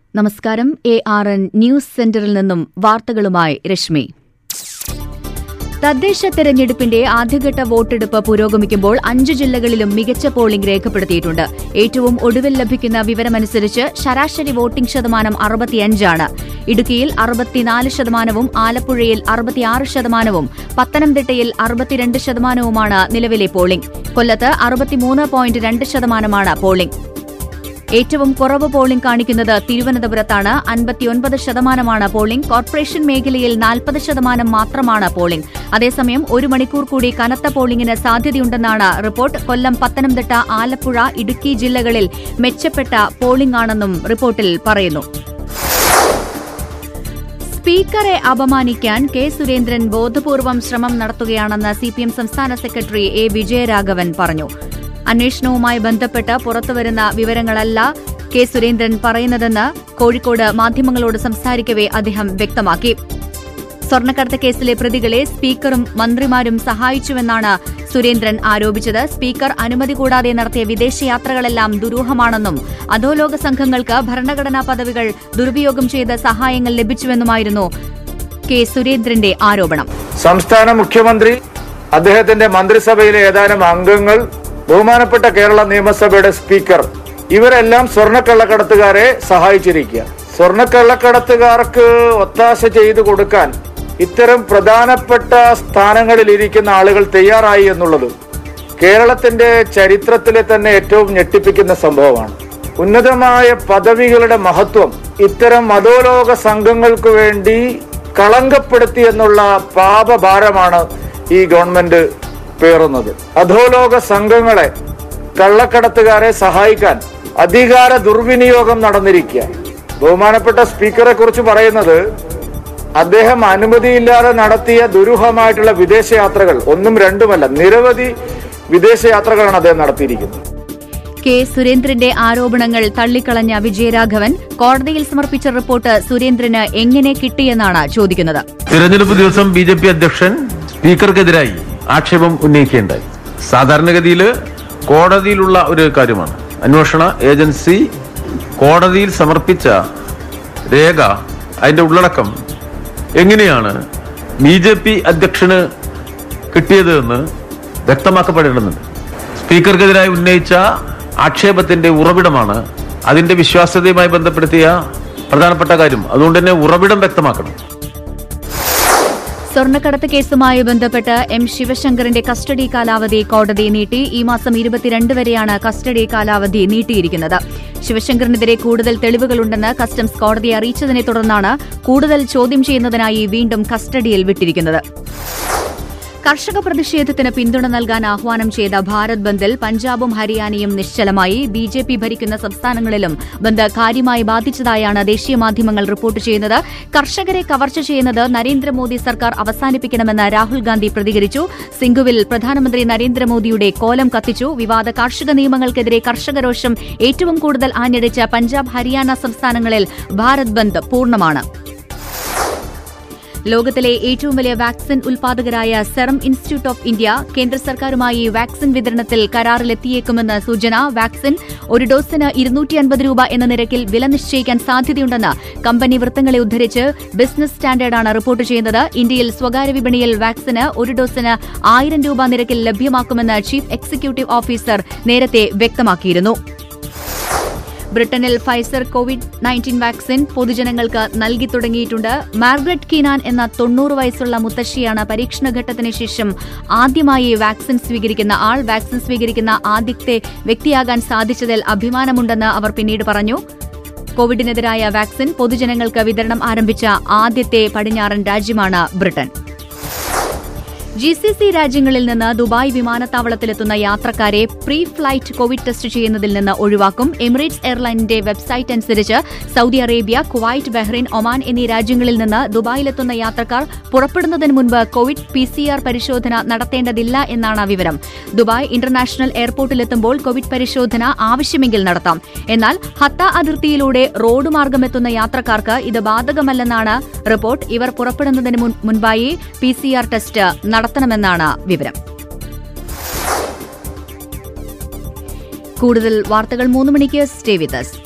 നമസ്കാരം A R N news സെന്ററിൽ നിന്നും വാർത്തകളുമായി രശ്മി തദ്ദേശ തെരഞ്ഞെടുപ്പിന്റെ ആദ്യഘട്ട വോട്ടെടുപ്പ് പുരോഗമിക്കുമ്പോൾ അഞ്ച് ജില്ലകളിലും മികച്ച പോളിംഗ് രേഖപ്പെടുത്തിയിട്ടുണ്ട് ഏറ്റവും ഒടുവിൽ ലഭിക്കുന്ന വിവരമനുസരിച്ച് ശരാശരി വോട്ടിംഗ് ശതമാനം അറുപത്തിയഞ്ചാണ് ഇടുക്കിയിൽ അറുപത്തിനാല് ശതമാനവും ആലപ്പുഴയിൽ അറുപത്തിയാറ് ശതമാനവും പത്തനംതിട്ടയിൽ അറുപത്തിരണ്ട് ശതമാനവുമാണ് നിലവിലെ പോളിംഗ് കൊല്ലത്ത് അറുപത്തിമൂന്ന് പോയിന്റ് രണ്ട് ശതമാനമാണ് പോളിംഗ് ഏറ്റവും കുറവ് പോളിംഗ് കാണിക്കുന്നത് തിരുവനന്തപുരത്താണ് അൻപത്തിയൊൻപത് ശതമാനമാണ് പോളിംഗ് കോർപ്പറേഷൻ മേഖലയിൽ നാൽപ്പത് ശതമാനം മാത്രമാണ് പോളിംഗ് അതേസമയം ഒരു മണിക്കൂർ കൂടി കനത്ത പോളിംഗിന് സാധ്യതയുണ്ടെന്നാണ് റിപ്പോർട്ട് കൊല്ലം പത്തനംതിട്ട ആലപ്പുഴ ഇടുക്കി ജില്ലകളിൽ മെച്ചപ്പെട്ട പോളിംഗ് ആണെന്നും റിപ്പോർട്ടിൽ പറയുന്നു സ്പീക്കറെ അപമാനിക്കാൻ കെ സുരേന്ദ്രൻ ബോധപൂർവം ശ്രമം നടത്തുകയാണെന്ന് സിപിഎം സംസ്ഥാന സെക്രട്ടറി എ വിജയരാഘവൻ പറഞ്ഞു അന്വേഷണവുമായി ബന്ധപ്പെട്ട് പുറത്തുവരുന്ന വിവരങ്ങളല്ല കെ സുരേന്ദ്രൻ പറയുന്നതെന്ന് കോഴിക്കോട് മാധ്യമങ്ങളോട് സംസാരിക്കവെ അദ്ദേഹം വ്യക്തമാക്കി സ്വർണ്ണക്കടത്ത് കേസിലെ പ്രതികളെ സ്പീക്കറും മന്ത്രിമാരും സഹായിച്ചുവെന്നാണ് സുരേന്ദ്രൻ ആരോപിച്ചത് സ്പീക്കർ അനുമതി കൂടാതെ നടത്തിയ വിദേശയാത്രകളെല്ലാം ദുരൂഹമാണെന്നും അധോലോക സംഘങ്ങൾക്ക് ഭരണഘടനാ പദവികൾ ദുരുപയോഗം ചെയ്ത് സഹായങ്ങൾ ലഭിച്ചുവെന്നുമായിരുന്നു കെ സുരേന്ദ്രന്റെ ആരോപണം സംസ്ഥാന മുഖ്യമന്ത്രി അദ്ദേഹത്തിന്റെ മന്ത്രിസഭയിലെ ഏതാനും അംഗങ്ങൾ ബഹുമാനപ്പെട്ട കേരള നിയമസഭയുടെ സ്പീക്കർ ഇവരെല്ലാം സ്വർണ്ണക്കള്ളക്കടത്തുകാരെ സഹായിച്ചിരിക്കുക സ്വർണ്ണക്കള്ളക്കടത്തുകാർക്ക് ഒത്താശ ചെയ്തു കൊടുക്കാൻ ഇത്തരം പ്രധാനപ്പെട്ട സ്ഥാനങ്ങളിൽ ഇരിക്കുന്ന ആളുകൾ തയ്യാറായി എന്നുള്ളത് കേരളത്തിന്റെ ചരിത്രത്തിലെ തന്നെ ഏറ്റവും ഞെട്ടിപ്പിക്കുന്ന സംഭവമാണ് ഉന്നതമായ പദവികളുടെ മഹത്വം ഇത്തരം മതോലോക സംഘങ്ങൾക്ക് വേണ്ടി കളങ്കപ്പെടുത്തി എന്നുള്ള പാപഭാരമാണ് ഈ ഗവൺമെന്റ് പേറുന്നത് അധോലോക സംഘങ്ങളെ കള്ളക്കടത്തുകാരെ സഹായിക്കാൻ അധികാര ദുർവിനിയോഗം നടന്നിരിക്കുക ബഹുമാനപ്പെട്ട സ്പീക്കറെ കുറിച്ച് പറയുന്നത് അദ്ദേഹം അനുമതിയില്ലാതെ നടത്തിയ ദുരൂഹമായിട്ടുള്ള വിദേശയാത്രകൾ ഒന്നും രണ്ടുമല്ല നിരവധി വിദേശയാത്രകളാണ് അദ്ദേഹം നടത്തിയിരിക്കുന്നത് കെ സുരേന്ദ്രന്റെ ആരോപണങ്ങൾ തള്ളിക്കളഞ്ഞ വിജയരാഘവൻ കോടതിയിൽ സമർപ്പിച്ച റിപ്പോർട്ട് സുരേന്ദ്രന് എങ്ങനെ കിട്ടിയെന്നാണ് ചോദിക്കുന്നത് തിരഞ്ഞെടുപ്പ് ദിവസം ബി ജെ പി അധ്യക്ഷൻ സ്പീക്കർക്കെതിരായി ആക്ഷേപം ഉന്നയിക്കുകയുണ്ടായി സാധാരണഗതിയിൽ കോടതിയിലുള്ള ഒരു കാര്യമാണ് അന്വേഷണ ഏജൻസി കോടതിയിൽ സമർപ്പിച്ച രേഖ അതിന്റെ ഉള്ളടക്കം എങ്ങനെയാണ് ബി ജെ പി അധ്യക്ഷന് കിട്ടിയത് എന്ന് വ്യക്തമാക്കപ്പെടേണ്ടതുണ്ട് സ്പീക്കർക്കെതിരായി ഉന്നയിച്ച ആക്ഷേപത്തിന്റെ ഉറവിടമാണ് അതിന്റെ വിശ്വാസ്യതയുമായി ബന്ധപ്പെടുത്തിയ പ്രധാനപ്പെട്ട കാര്യം അതുകൊണ്ട് തന്നെ ഉറവിടം വ്യക്തമാക്കണം സ്വർണ്ണക്കടത്ത് കേസുമായി ബന്ധപ്പെട്ട് എം ശിവശങ്കറിന്റെ കസ്റ്റഡി കാലാവധി കോടതി നീട്ടി ഈ മാസം ഇരുപത്തിരണ്ട് വരെയാണ് കസ്റ്റഡി കാലാവധി നീട്ടിയിരിക്കുന്നത് ശിവശങ്കറിനെതിരെ കൂടുതൽ തെളിവുകളുണ്ടെന്ന് കസ്റ്റംസ് കോടതിയെ അറിയിച്ചതിനെ തുടർന്നാണ് കൂടുതൽ ചോദ്യം ചെയ്യുന്നതിനായി വീണ്ടും കസ്റ്റഡിയിൽ വിട്ടിരിക്കുന്നത് കർഷക പ്രതിഷേധത്തിന് പിന്തുണ നൽകാൻ ആഹ്വാനം ചെയ്ത ഭാരത് ബന്ദിൽ പഞ്ചാബും ഹരിയാനയും നിശ്ചലമായി ബി ജെ പി ഭരിക്കുന്ന സംസ്ഥാനങ്ങളിലും ബന്ദ് കാര്യമായി ബാധിച്ചതായാണ് ദേശീയ മാധ്യമങ്ങൾ റിപ്പോർട്ട് ചെയ്യുന്നത് കർഷകരെ കവർച്ച ചെയ്യുന്നത് നരേന്ദ്രമോദി സർക്കാർ അവസാനിപ്പിക്കണമെന്ന് രാഹുൽ ഗാന്ധി പ്രതികരിച്ചു സിംഗുവിൽ പ്രധാനമന്ത്രി നരേന്ദ്രമോദിയുടെ കോലം കത്തിച്ചു വിവാദ കാർഷിക നിയമങ്ങൾക്കെതിരെ കർഷകരോഷം ഏറ്റവും കൂടുതൽ ആഞ്ഞടിച്ച പഞ്ചാബ് ഹരിയാന സംസ്ഥാനങ്ങളിൽ ഭാരത് ബന്ദ് പൂർണ്ണമാണ് ലോകത്തിലെ ഏറ്റവും വലിയ വാക്സിൻ ഉൽപാദകരായ സെറം ഇൻസ്റ്റിറ്റ്യൂട്ട് ഓഫ് ഇന്ത്യ കേന്ദ്ര സർക്കാരുമായി വാക്സിൻ വിതരണത്തിൽ കരാറിലെത്തിയേക്കുമെന്ന് സൂചന വാക്സിൻ ഒരു ഡോസിന് ഇരുന്നൂറ്റി അൻപത് രൂപ എന്ന നിരക്കിൽ വില നിശ്ചയിക്കാൻ സാധ്യതയുണ്ടെന്ന് കമ്പനി വൃത്തങ്ങളെ ഉദ്ധരിച്ച് ബിസിനസ് സ്റ്റാൻഡേർഡാണ് റിപ്പോർട്ട് ചെയ്യുന്നത് ഇന്ത്യയിൽ സ്വകാര്യ വിപണിയിൽ വാക്സിന് ഒരു ഡോസിന് ആയിരം രൂപ നിരക്കിൽ ലഭ്യമാക്കുമെന്ന് ചീഫ് എക്സിക്യൂട്ടീവ് ഓഫീസർ നേരത്തെ വ്യക്തമാക്കിയിരുന്നു ബ്രിട്ടനിൽ ഫൈസർ കോവിഡ് നയൻറ്റീൻ വാക്സിൻ പൊതുജനങ്ങൾക്ക് നൽകി തുടങ്ങിയിട്ടുണ്ട് മാർഗ്രറ്റ് കീനാൻ എന്ന തൊണ്ണൂറ് വയസ്സുള്ള മുത്തശ്ശിയാണ് പരീക്ഷണഘട്ടത്തിന് ശേഷം ആദ്യമായി വാക്സിൻ സ്വീകരിക്കുന്ന ആൾ വാക്സിൻ സ്വീകരിക്കുന്ന ആദ്യത്തെ വ്യക്തിയാകാൻ സാധിച്ചതിൽ അഭിമാനമുണ്ടെന്ന് അവർ പിന്നീട് പറഞ്ഞു കോവിഡിനെതിരായ വാക്സിൻ പൊതുജനങ്ങൾക്ക് വിതരണം ആരംഭിച്ച ആദ്യത്തെ പടിഞ്ഞാറൻ രാജ്യമാണ് ബ്രിട്ടൻ ജി സി സി രാജ്യങ്ങളിൽ നിന്ന് ദുബായ് വിമാനത്താവളത്തിലെത്തുന്ന യാത്രക്കാരെ പ്രീ ഫ്ലൈറ്റ് കോവിഡ് ടെസ്റ്റ് ചെയ്യുന്നതിൽ നിന്ന് ഒഴിവാക്കും എമിറേറ്റ്സ് എയർലൈനിന്റെ വെബ്സൈറ്റ് അനുസരിച്ച് Saudi Arabia Kuwait Bahrain Oman എന്നീ രാജ്യങ്ങളിൽ നിന്ന് ദുബായിലെത്തുന്ന യാത്രക്കാർ പുറപ്പെടുന്നതിന് മുൻപ് കോവിഡ് പി സി ആർ പരിശോധന നടത്തേണ്ടതില്ല എന്നാണ് വിവരം ദുബായ് ഇന്റർനാഷണൽ എയർപോർട്ടിലെത്തുമ്പോൾ കോവിഡ് പരിശോധന ആവശ്യമെങ്കിൽ നടത്താം എന്നാൽ ഹത്ത അതിർത്തിയിലൂടെ റോഡ് മാർഗമെത്തുന്ന യാത്രക്കാർക്ക് ഇത് ബാധകമല്ലെന്നാണ് റിപ്പോർട്ട് ഇവർ പുറപ്പെടുന്നതിന് മുൻ- മുൻപായി പി സി ആർ ടെസ്റ്റ് നടത്തണമെന്നാണ് വിവരം കൂടുതൽ വാർത്തകൾ മൂന്ന് മണിക്ക് സ്റ്റേ വിത്ത് us